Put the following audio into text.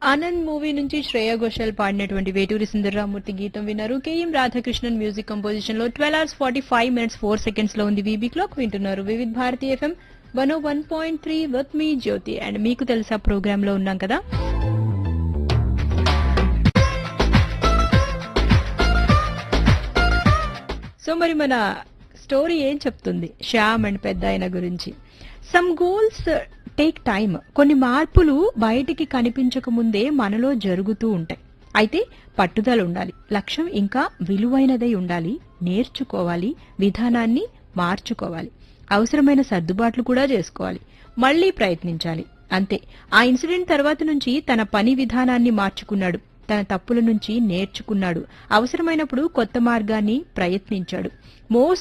Anand movie నుంచి శ్రేయ ఘోషాల్ పాడినటువంటి వేటూరి సుందరరామూర్తి గీతం విన్నారు కేఎం రాధాకృష్ణన్ మ్యూజిక్ కంపోజిషన్ లో twelve hours forty five minutes four seconds లో ఉంది వీబీ క్లాక్ వింటున్నారు Vividh Bharati FM one one point three with మీ జ్యోతి అండ్ మీకు తెలుసా ప్రోగ్రామ్ లో ఉన్నాం కదా సో మరి మన స్టోరీ ఏం చెప్తుంది శ్యామ్ అండ్ పెద్ద ఆయన గురించి సమ్ గోల్స్ టేక్ టైమ్ కొన్ని మార్పులు బయటికి కనిపించక ముందే మనలో జరుగుతూ ఉంటాయి అయితే పట్టుదల ఉండాలి లక్ష్యం ఇంకా విలువైనదై ఉండాలి నేర్చుకోవాలి విధానాన్ని మార్చుకోవాలి అవసరమైన సర్దుబాట్లు కూడా చేసుకోవాలి మళ్ళీ ప్రయత్నించాలి అంతే ఆ ఇన్సిడెంట్ తర్వాత నుంచి తన పని విధానాన్ని మార్చుకున్నాడు తన తప్పుల నుంచి నేర్చుకున్నాడు అవసరమైనప్పుడు కొత్త మార్గాన్ని ప్రయత్నించాడు మోస్ట్